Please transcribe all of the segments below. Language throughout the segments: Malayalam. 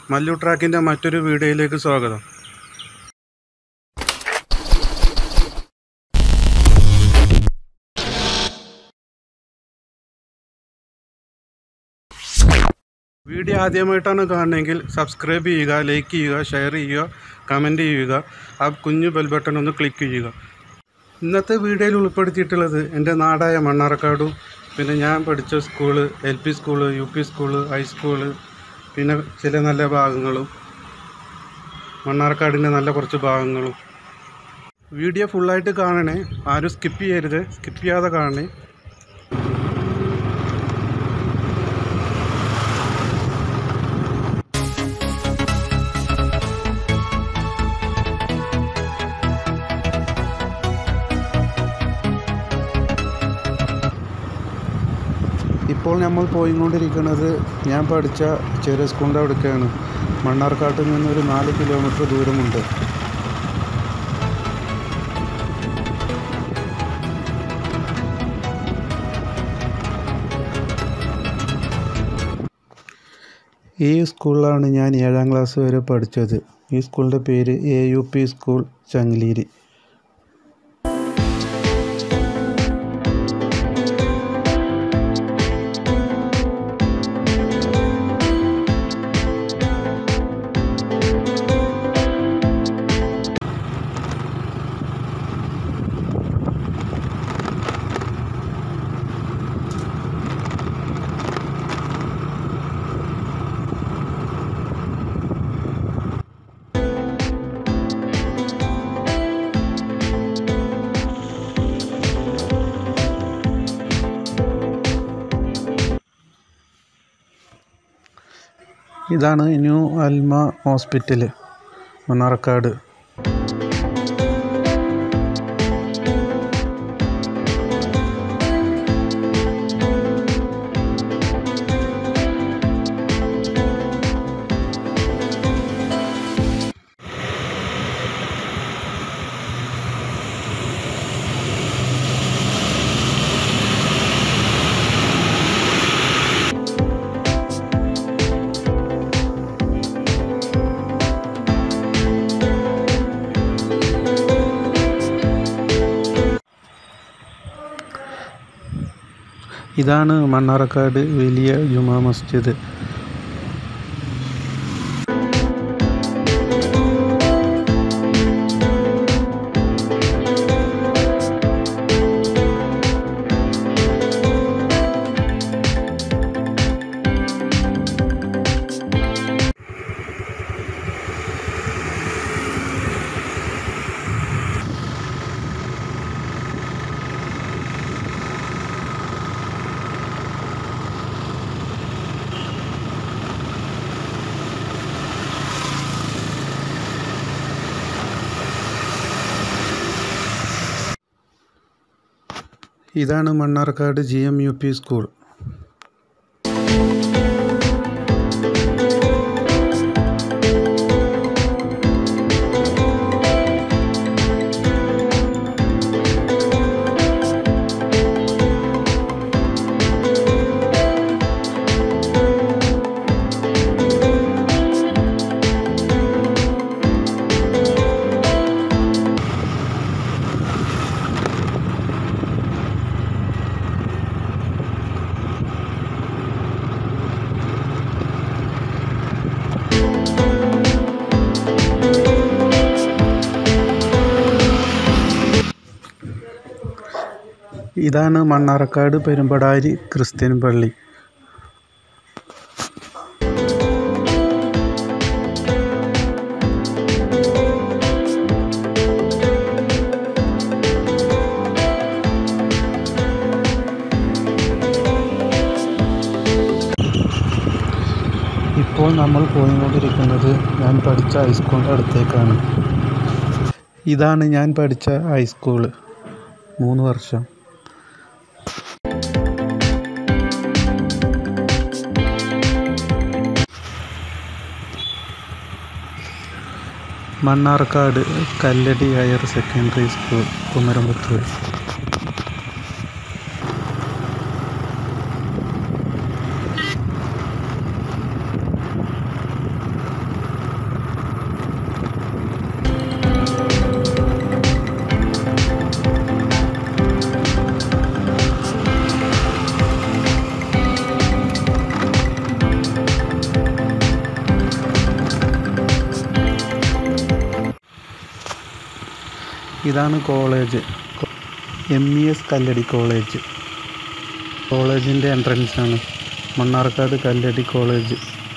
മല്ലു ട്രാക്കിൻ്റെ മറ്റൊരു വീഡിയോയിലേക്ക് സ്വാഗതം വീഡിയോ ആദ്യമായിട്ടാണ് കാണുന്നതെങ്കിൽ സബ്സ്ക്രൈബ് ചെയ്യുക ലൈക്ക് ചെയ്യുക ഷെയർ ചെയ്യുക കമൻറ്റ് ചെയ്യുക ആ കുഞ്ഞു ബെൽ ബട്ടൺ ഒന്ന് ക്ലിക്ക് ചെയ്യുക ഇന്നത്തെ വീഡിയോയിൽ ഉൾപ്പെടുത്തിയിട്ടുള്ളത് എൻ്റെ നാടായ മണ്ണാർക്കാടും പിന്നെ ഞാൻ പഠിച്ച school L P school U P school high school പിന്നെ ചില നല്ല ഭാഗങ്ങളും മണ്ണാർക്കാടിൻ്റെ നല്ല കുറച്ച് ഭാഗങ്ങളും വീഡിയോ ഫുള്ളായിട്ട് കാണണേ ആരും സ്കിപ്പ് ചെയ്യരുത് സ്കിപ്പ് ചെയ്യാതെ കാണണേ ഇപ്പോൾ നമ്മൾ പോയിക്കൊണ്ടിരിക്കുന്നത് ഞാൻ പഠിച്ച ചെറിയ സ്കൂളിൻ്റെ അവിടേക്കാണ് മണ്ണാർക്കാട്ടിൽ നിന്നൊരു നാല് കിലോമീറ്റർ ദൂരമുണ്ട് ഈ സ്കൂളിലാണ് ഞാൻ ഏഴാം ക്ലാസ് വരെ പഠിച്ചത് ഈ സ്കൂളിൻ്റെ പേര് A U P school Changaleeri ഇതാണ് ന്യൂ അൽമ ഹോസ്പിറ്റൽ മണ്ണാർക്കാട് ഇതാണ് മണ്ണാർക്കാട് വലിയ ജുമാ മസ്ജിദ് ഇതാണ് Mannarkkad G M U P school ഇതാണ് മണ്ണാർക്കാട് പെരുമ്പടാരി ക്രിസ്ത്യൻ പള്ളി ഇപ്പോൾ നമ്മൾ പോയിക്കൊണ്ടിരിക്കുന്നത് ഞാൻ പഠിച്ച ഹൈസ്കൂളിൻ്റെ അടുത്തേക്കാണ് ഇതാണ് ഞാൻ പഠിച്ച ഹൈസ്കൂള് മൂന്ന് വർഷം Mannarkkad Kalladi higher secondary school Kumaramputhur ഇതാണ് college M E S Kalladi college കോളേജിൻ്റെ എൻട്രൻസ് ആണ് മണ്ണാർക്കാട് കല്ലടി കോളേജ്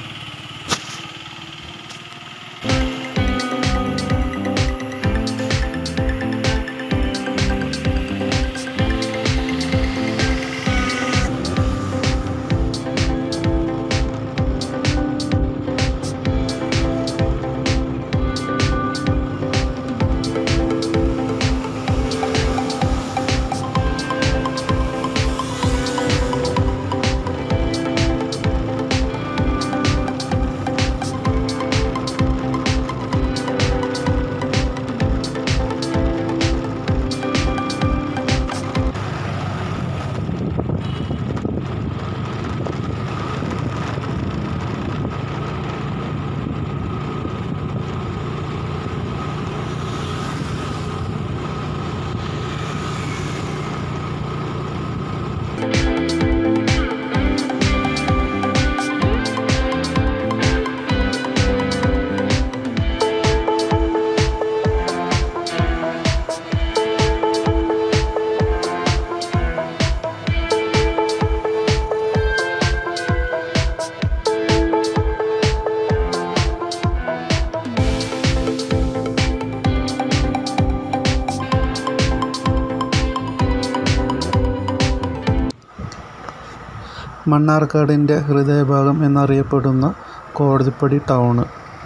മണ്ണാർക്കാടിൻ്റെ ഹൃദയഭാഗം എന്നറിയപ്പെടുന്ന കോടതിപ്പടി ടൗണ്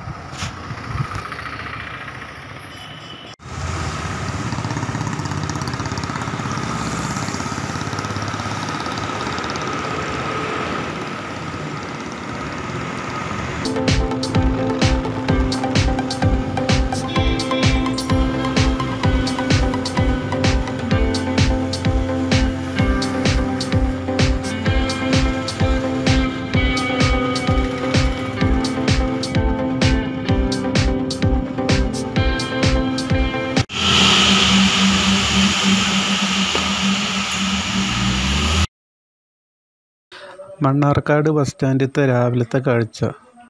മണ്ണാർക്കാട് ബസ് സ്റ്റാൻഡിലത്തെ രാവിലത്തെ കാഴ്ച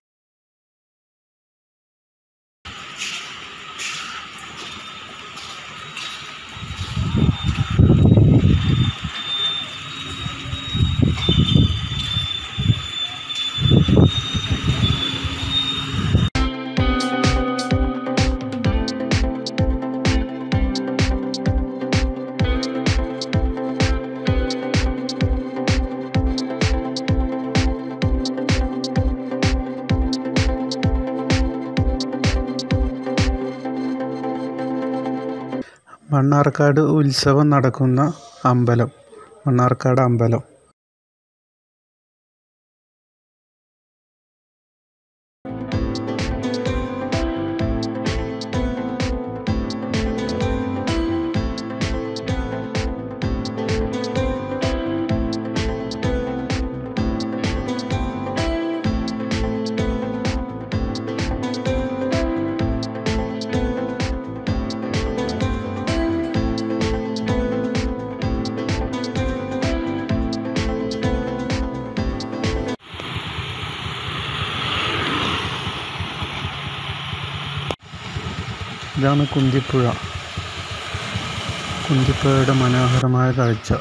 മണ്ണാർക്കാട് ഉത്സവം നടക്കുന്ന അമ്പലം മണ്ണാർക്കാട് അമ്പലം ഇതാണ് കുന്തിപ്പുഴ കുന്തിപ്പുഴയുടെ മനോഹരമായ കാഴ്ച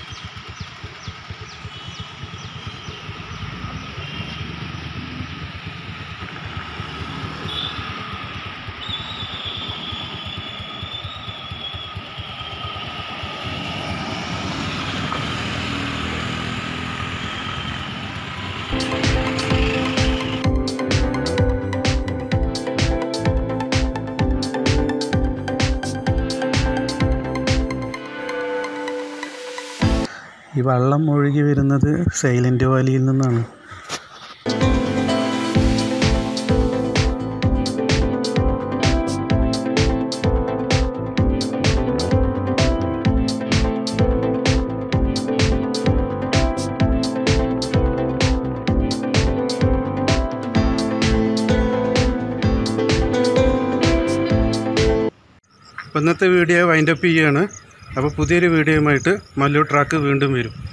ഈ വെള്ളം ഒഴുകി വരുന്നത് സൈലൻറ്റ് വാലിയിൽ നിന്നാണ് അപ്പോൾ ഇന്നത്തെ വീഡിയോ വൈൻഡപ്പ് ചെയ്യുകയാണ് അപ്പോൾ പുതിയൊരു വീഡിയോയുമായിട്ട് മല്ലു ട്രാക്ക് വീണ്ടും വരും